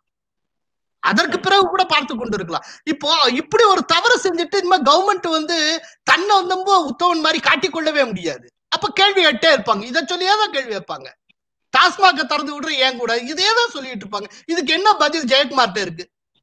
அதற்கு பிறகு கூட பார்த்து கொண்டு இருக்கலாம் இப்போ இப்படி ஒரு தவறு செஞ்சுட்டு இனிமே கவர்மெண்ட் வந்து தன்னை வந்து ரொம்ப உத்தவன் மாதிரி காட்டிக்கொள்ளவே முடியாது அப்ப கேள்வி கேட்டே இருப்பாங்க இதை சொல்லியே தான் கேள்வி வைப்பாங்க டாஸ்மாக திறந்து விடுற ஏன் கூட இதே தான் சொல்லிட்டு இருப்பாங்க இதுக்கு என்ன பதில் ஜெயக்குமார்ட்ட இருக்கு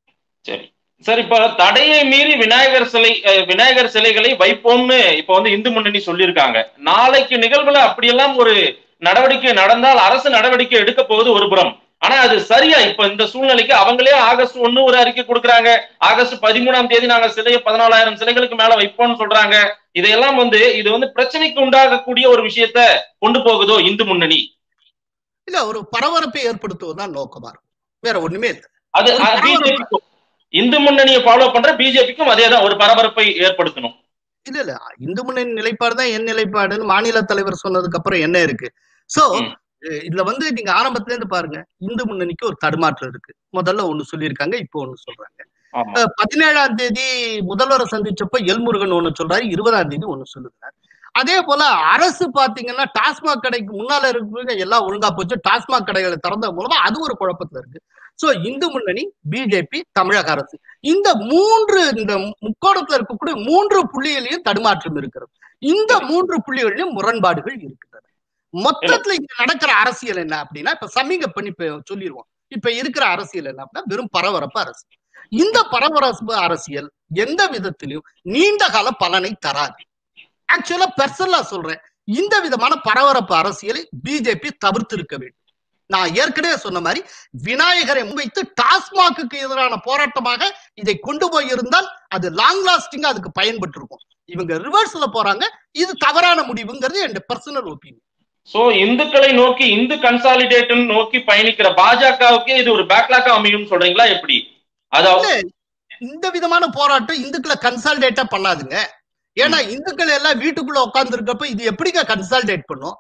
சரி சார் இப்ப தடையை மீறி விநாயகர் சிலை அஹ், விநாயகர் சிலைகளை வைப்போம்னு இப்ப வந்து இந்து முன்னணி சொல்லியிருக்காங்க நாளைக்கு நிகழ்வுல அப்படியெல்லாம் ஒரு நடவடிக்கை நடந்தால் அரசு நடவடிக்கை எடுக்க போவது ஒரு புறம் ஆனா அது சரியா இப்ப இந்த சூழ்நிலைக்கு அவங்களே ஆகஸ்ட் ஒண்ணு ஒரு அறிக்கை கொடுக்குறாங்க ஆகஸ்ட் பதிமூணாம் தேதி நாங்க சிலையை பதினாலாயிரம் சிலைகளுக்கு மேல வைப்போம்னு சொல்றாங்க இதையெல்லாம் வந்து இது வந்து பிரச்சனைக்கு உண்டாகக்கூடிய ஒரு விஷயத்த கொண்டு போகுதோ இந்து முன்னணி இல்ல ஒரு பரபரப்பை ஏற்படுத்துவதுதான் நோக்கமா இருக்கும் வேற ஒண்ணுமே இல்லை அது ஒரு பரபரப்பு. பிஜேபிக்கும் இந்து முன்னணியை ஃபாலோ பண்ற பிஜேபிக்கும் அதேதான் ஒரு பரபரப்பை ஏற்படுத்தணும் இல்ல இல்ல இந்து முன்னணி நிலைப்பாடு தான் என் நிலைப்பாடுன்னு மாநில தலைவர் சொன்னதுக்கு அப்புறம் என்ன இருக்கு சோ ம். இதுல வந்து நீங்க ஆரம்பத்துல இருந்து பாருங்க இந்து முன்னணிக்கு ஒரு தடுமாற்றம் இருக்கு முதல்ல ஒண்ணு சொல்லியிருக்காங்க இப்போ ஒண்ணு சொல்றாங்க ஆமா அஹ் பதினேழாம் தேதி முதல்வரை சந்திச்சப்ப எல்முருகன் ஒண்ணு சொல்றாரு இருபதாம் தேதி ஒண்ணு சொல்லுகிறார் அதே போல அரசு பாத்தீங்கன்னா டாஸ்மாக் கடைக்கு முன்னால இருக்கிறவங்க எல்லாம் ஒழுங்கா போச்சு டாஸ்மாக் கடைகளை திறந்த மூலமா அது ஒரு குழப்பத்துல இருக்கு சோ இந்து முன்னணி பிஜேபி தமிழக அரசு இந்த மூன்று இந்த முக்கோணத்துல இருக்கக்கூடிய மூன்று புள்ளிகளையும் தடுமாற்றம் இருக்கிறது இந்த மூன்று புள்ளிகளிலும் முரண்பாடுகள் இருக்கின்றன மொத்தத்துல இங்க நடக்கிற அரசியல் என்ன அப்படின்னா இப்ப சமீக பண்ணி இப்ப சொல்லிடுவோம் இப்ப இருக்கிற அரசியல் என்ன அப்படின்னா வெறும் பரபரப்பு அரசியல் இந்த பரபரப்பு அரசியல் எந்த விதத்திலும் நீண்ட கால பலனை தராது ஆக்சுவலா பெர்சனலா சொல்றேன் இந்த விதமான பரபரப்பு அரசியலை பிஜேபி தவிர்த்து இருக்க வேண்டும் நான் ஏற்கனவே சொன்ன மாதிரி விநாயகரை முன்வைத்து டாஸ்மாக்கு எதிரான போராட்டமாக இதை கொண்டு போய் இருந்தால் அது லாங் லாஸ்டிங்கா அதுக்கு பயன்பட்டு இருக்கும் இவங்க ரிவர்ஸ்ல போறாங்க இது தவறான முடிவுங்கிறது என் பர்சனல் ஒப்பீனியன் சோ இந்துக்களை நோக்கி இந்து கன்சாலிடேட் நோக்கி பயணிக்கிற பாஜகவுக்கே இது ஒரு பேக்லாக்கா அமையும் சொல்றீங்களா எப்படி அதாவது இந்த விதமான போராட்டம் இந்துக்களை கன்சால்டேட்டா பண்ணாதுங்க ஏன்னா இந்துக்கள் எல்லாம் வீட்டுக்குள்ள உட்கார்ந்து இருக்கப்ப இது எப்படிங்க கன்சால்டேட் பண்ணும்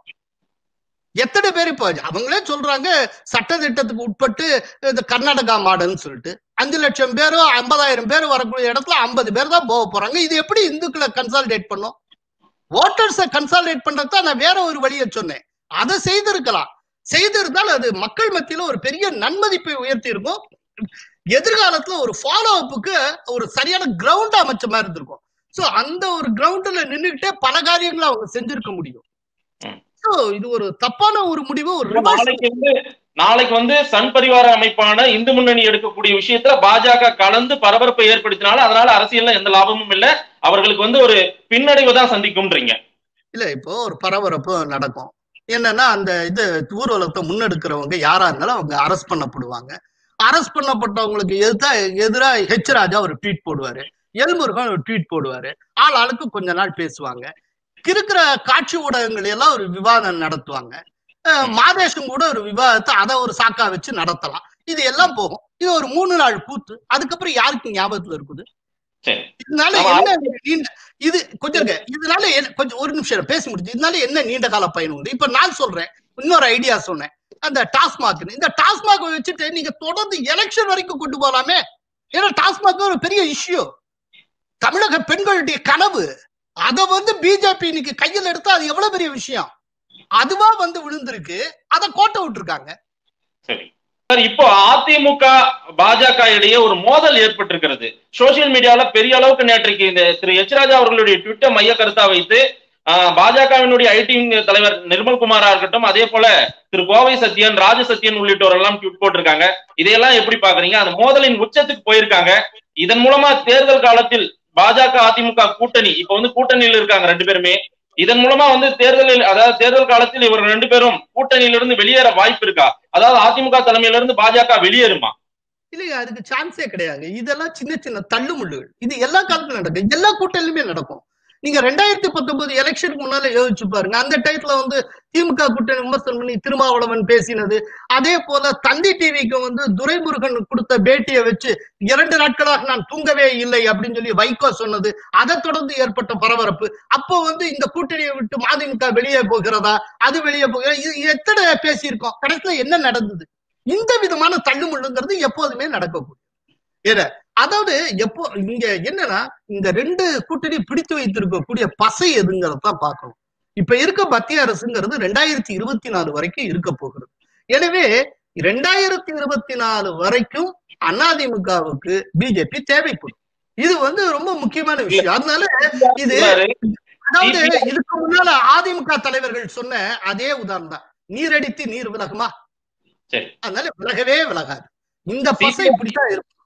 எத்தனை பேர் இப்போ அவங்களே சொல்றாங்க சட்ட திட்டத்துக்கு உட்பட்டு இந்த கர்நாடகா மாடல்னு சொல்லிட்டு அஞ்சு லட்சம் பேரோ ஐம்பதாயிரம் பேர் வரக்கூடிய இடத்துல ஐம்பது பேர் தான் போக போறாங்க இது எப்படி இந்துக்களை கன்சால்டேட் பண்ணும் ஓட்டர்ஸை கன்சால்டேட் பண்றது நான் வேற ஒரு வழியை சொன்னேன் அதை செய்திருக்கலாம் செய்திருந்தால் அது மக்கள் மத்தியில ஒரு பெரிய நன்மதிப்பை உயர்த்தி இருக்கும் எதிர்காலத்துல ஒரு ஃபாலோ அப்புக்கு ஒரு சரியான கிரவுண்ட் அமைச்ச மாதிரி இருந்திருக்கும் சோ அந்த ஒரு கிரவுண்ட்ல நின்னுகிட்டே பல காரியங்களை அவங்க செஞ்சிருக்க முடியும் ம். சோ இது ஒரு தப்பான ஒரு முடிவு ஒரு reverse- நாளைக்கு வந்து நாளைக்கு வந்து சன் பரிவார அமைப்பான இந்து முன்னணி எடுக்கக்கூடிய விஷயத்துல பாஜக கலந்து பரபரப்பை ஏற்படுத்தினாலும் அதனால அரசியல்ல எந்த லாபமும் இல்ல அவர்களுக்கு வந்து ஒரு பின்னடைவு தான் சந்திக்கும்ன்றீங்க இல்ல இப்போ ஒரு பரபரப்பு நடக்கும் என்னன்னா அந்த இது ஊர்வலத்தை முன்னெடுக்கிறவங்க யாரா இருந்தாலும் அவங்க அரெஸ்ட் பண்ணப்படுவாங்க அரெஸ்ட் பண்ணப்பட்டவங்களுக்கு எதிர்த்தா எதிரா ஹெச் ராஜா ஒரு ட்வீட் போடுவாரு எல்முருகன் ஒரு ட்வீட் போடுவாரு ஆள் ஆளுக்கு கொஞ்ச நாள் பேசுவாங்க இருக்கிற காட்சி ஊடகங்கள் எல்லாம் ஒரு விவாதம் நடத்துவாங்க அஹ் மாதேஷும் கூட ஒரு விவாதத்தை அதை ஒரு சாக்கா வச்சு நடத்தலாம் இது எல்லாம் போகும் இது ஒரு மூணு நாள் கூத்து அதுக்கப்புறம் யாருக்கு ஞாபகத்துல இருக்குது சரி இதனால ஆமா. என்ன நீண்ட இது கொஞ்சம் இருங்க. இதனால என்ன- கொஞ்சம் ஒரு நிமிஷம் பேசி முடிச்சு இதனால என்ன நீண்ட கால பயன் உண்டு இப்ப நான் சொல்றேன் இன்னொரு ஐடியா சொன்னேன் அந்த டாஸ்மாக் இந்த டாஸ்மாக் வச்சுட்டு நீங்க தொடர்ந்து எலெக்ஷன் வரைக்கும் கொண்டு போலாமே ஏன்னா டாஸ்மாக் ஒரு பெரிய இஷ்யூ தமிழக பெண்களுடைய கனவு அத வந்து பிஜேபி இன்னைக்கு கையில் எடுத்தா அது எவ்வளவு பெரிய விஷயம் அதுவா வந்து விழுந்திருக்கு அத கோட்டை விட்டுருக்காங்க சரி சார் இப்போ அதிமுக பாஜக இடையே ஒரு மோதல் ஏற்பட்டிருக்கிறது சோசியல் மீடியால பெரிய அளவுக்கு நேற்றைக்கு இந்த திரு எச் ராஜா அவர்களுடைய ட்விட்டர் மைய கருத்தா வைத்து ஆஹ், பாஜகவினுடைய ஐடி தலைவர் நிர்மல்குமாரா இருக்கட்டும் அதே போல திரு கோவை சத்யன் ராஜ சத்யன் உள்ளிட்டோர் எல்லாம் ட்வீட் போட்டிருக்காங்க இதையெல்லாம் எப்படி பாக்குறீங்க அந்த மோதலின் உச்சத்துக்கு போயிருக்காங்க இதன் மூலமா தேர்தல் காலத்தில் பாஜக அதிமுக கூட்டணி இப்ப வந்து கூட்டணியில் இருக்காங்க ரெண்டு பேருமே இதன் மூலமா வந்து தேர்தலில் அதாவது தேர்தல் காலத்தில் இவர்கள் ரெண்டு பேரும் கூட்டணியிலிருந்து வெளியேற வாய்ப்பு இருக்கா அதாவது அதிமுக தலைமையில இருந்து பாஜக வெளியேறுமா இல்லையா அதுக்கு சான்ஸே கிடையாது இதெல்லாம் சின்ன சின்ன தள்ளுமுள்ளுகள் இது எல்லா காலத்திலும் நடக்கும் எல்லா கூட்டணிலுமே நடக்கும் நீங்க ரெண்டாயிரத்தி பத்தொன்பது எலெக்ஷனுக்கு முன்னால யோசிச்சு பாருங்க அந்த டயத்துல வந்து திமுக கூட்டணி விமர்சனம் பண்ணி திருமாவளவன் பேசினது அதே போல தந்தி டிவிக்கு வந்து துரைமுருகன் கொடுத்த பேட்டியை வச்சு இரண்டு நாட்களாக நான் தூங்கவே இல்லை அப்படின்னு சொல்லி வைகோ சொன்னது அதை தொடர்ந்து ஏற்பட்ட பரபரப்பு அப்போ வந்து இந்த கூட்டணியை விட்டு மதிமுக வெளியே போகிறதா அது வெளியே போகிறதா இது இது எத்தனை பேசியிருக்கோம் கடைசியில என்ன நடந்தது இந்த விதமான தள்ளுமுள்ளுங்கிறது எப்போதுமே நடக்கக்கூடிய ஏற அதாவது எப்போ இங்க என்னன்னா இந்த ரெண்டு கூட்டணி பிடித்து வைத்திருக்கக்கூடிய பசை எதுங்கிறத தான் பார்க்கணும் இப்ப இருக்க மத்திய அரசுங்கிறது ரெண்டாயிரத்தி இருபத்தி நாலு வரைக்கும் இருக்க போகிறது எனவே ரெண்டாயிரத்தி இருபத்தி நாலு வரைக்கும் அதிமுகவுக்கு பிஜேபி தேவைப்படும் இது வந்து ரொம்ப முக்கியமான விஷயம் அதனால இது சொல்றாரு, அதாவது CPI இதுக்கு முன்னால அதிமுக தலைவர்கள் சொன்ன அதே உதாரணம் தான் நீரடித்து நீர் விலகுமா சரி. அதனால விலகவே விலகாது இந்த பசை CPI இப்படித்தான் இருக்கும்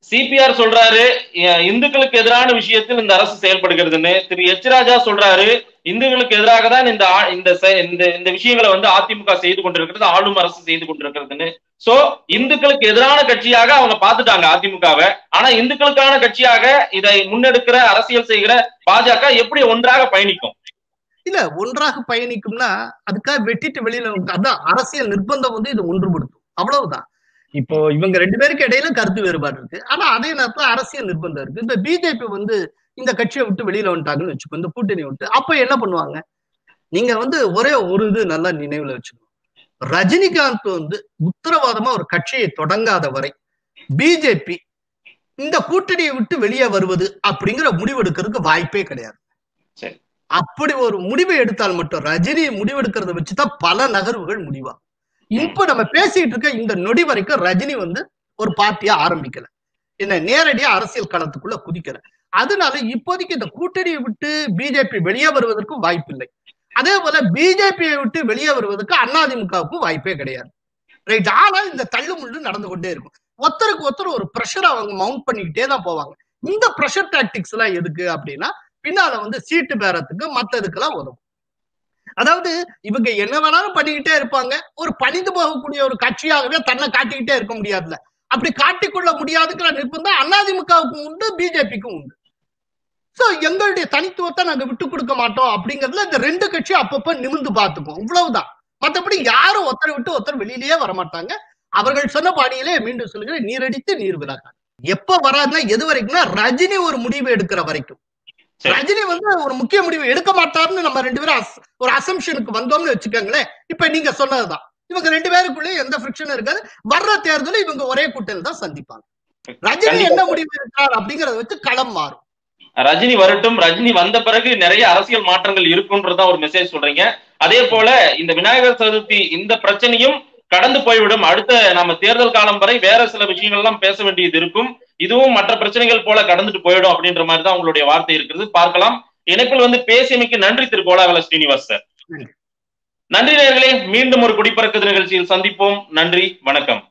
சிபிஆர் சொல்றாரு அஹ் இந்துக்களுக்கு எதிரான விஷயத்தில் இந்த அரசு செயல்படுகிறதுன்னு திரு எச் ராஜா சொல்றாரு இந்துக்களுக்கு எதிராக தான் இந்த ஆ- இந்த செ- இந்த இந்த விஷயங்களை வந்து அதிமுக செய்து கொண்டிருக்கிறது ஆளும் அரசு செய்து கொண்டிருக்கிறதுன்னு சோ இந்துக்களுக்கு எதிரான கட்சியாக அவங்க பார்த்துட்டாங்க அதிமுகவை ஆனா இந்துக்களுக்கான கட்சியாக இதை முன்னெடுக்கிற அரசியல் செய்கிற பாஜக எப்படி ஒன்றாக பயணிக்கும் இல்ல ஒன்றாக பயணிக்கும்னா அதுக்காக வெட்டிட்டு வெளியில வந்து- அதான் அரசியல் நிர்பந்தம் வந்து இது ஒன்றுபடுத்தும் அவ்வளவுதான் இப்போ இவங்க ரெண்டு பேருக்கு இடையில கருத்து வேறுபாடு இருக்கு ஆனா அதே நேரத்துல அரசியல் நிர்பந்தம் இருக்கு இந்த பிஜேபி வந்து இந்த கட்சியை விட்டு வெளியில வந்துட்டாங்கன்னு வச்சுக்கோ இந்த கூட்டணி விட்டு அப்ப என்ன பண்ணுவாங்க நீங்க வந்து ஒரே ஒரு இது நல்லா நினைவுல வச்சுக்கணும் ரஜினிகாந்த் வந்து உத்தரவாதமா ஒரு கட்சியை தொடங்காத வரை பிஜேபி இந்த கூட்டணியை விட்டு வெளியே வருவது அப்படிங்கிற முடிவெடுக்கிறதுக்கு வாய்ப்பே கிடையாது சரி. அப்படி ஒரு முடிவை எடுத்தால் மட்டும் ரஜினி முடிவெடுக்கிறத வச்சுதான் பல நகர்வுகள் முடிவா இப்ப நம்ம பேசிட்டு இருக்க இந்த நொடி வரைக்கும் ரஜினி வந்து ஒரு பார்ட்டியா ஆரம்பிக்கல என்ன நேரடியா அரசியல் களத்துக்குள்ள குதிக்கல அதனால இப்போதைக்கு இந்த கூட்டணியை விட்டு பிஜேபி வெளியே வருவதற்கும் வாய்ப்பில்லை அதே போல பிஜேபியை விட்டு வெளியே வருவதற்கு அதிமுகவுக்கும் வாய்ப்பே கிடையாது ரைட் ஆனால் இந்த தள்ளுமுள்ளு நடந்து கொண்டே இருக்கும் ஒருத்தருக்கு ஒருத்தர் ஒரு ப்ரெஷர் அவங்க மவுண்ட் பண்ணிக்கிட்டே தான் போவாங்க இந்த ப்ரெஷர் டாக்டிக்ஸ் எல்லாம் எதுக்கு அப்படின்னா பின்னால வந்து சீட்டு பேரத்துக்கு மத்ததுக்கெல்லாம் உதவும் அதாவது இவங்க என்ன வேணாலும் பண்ணிக்கிட்டே இருப்பாங்க ஒரு பணிந்து போகக்கூடிய ஒரு கட்சியாகவே தன்னை காட்டிக்கிட்டே இருக்க முடியாதுல அப்படி காட்டிக்கொள்ள முடியாதுங்கிற நிர்பந்தம் அதிமுகவுக்கும் உண்டு பிஜேபிக்கும் உண்டு சோ எங்களுடைய தனித்துவத்தை நாங்க விட்டு கொடுக்க மாட்டோம் அப்படிங்கறதுல இந்த ரெண்டு கட்சி அப்பப்ப நிமிர்ந்து பார்த்துக்கும் இவ்வளவுதான் மத்தபடி யாரும் ஒருத்தரை விட்டு ஒருத்தர் வெளியிலேயே வரமாட்டாங்க அவர்கள் சொன்ன பாணியிலே மீண்டும் சொல்லுகிறேன் நீரடித்து நீர் விலகாது எப்ப வராதுன்னா எது வரைக்கும்னா ரஜினி ஒரு முடிவு எடுக்கிற வரைக்கும் சரி. ரஜினி வந்து ஒரு முக்கிய முடிவு எடுக்க மாட்டாருன்னு நம்ம ரெண்டு பேரும் அஸ்- ஒரு அசம்ஷனுக்கு வந்தோம்னு வச்சுக்கோங்களேன் இப்ப நீங்க சொன்னதுதான் இவங்க ரெண்டு பேருக்குள்ளே எந்த ஃபிரிக்ஷனும் இருக்காது வர்ற தேர்தலில் இவங்க ஒரே கூட்டத்தில் தான் சந்திப்பாங்க ரஜினி கண்டிப்பா. என்ன முடிவு எடுக்கிறார் அப்படிங்கறத வச்சு களம் மாறும் ரஜினி வரட்டும் ரஜினி வந்த பிறகு நிறைய அரசியல் மாற்றங்கள் இருக்குன்றதா ஒரு மெசேஜ் சொல்றீங்க அதே போல இந்த விநாயகர் சதுர்த்தி இந்த பிரச்சனையும் கடந்து போய்விடும் அடுத்த நம்ம தேர்தல் காலம் வரை வேற சில விஷயங்கள் எல்லாம் பேச வேண்டியது இருக்கும் இதுவும் மற்ற பிரச்சனைகள் போல கடந்துட்டு போயிடும் அப்படின்ற மாதிரி தான் உங்களுடைய வார்த்தை இருக்கிறது பார்க்கலாம் இணைப்பில் வந்து பேசியமைக்கு நன்றி திரு கோலாகல ஸ்ரீனிவாஸ் சார் நன்றி. நன்றி நேர்களே மீண்டும் ஒரு குடிப்பறக்குது நிகழ்ச்சியில் சந்திப்போம் நன்றி வணக்கம்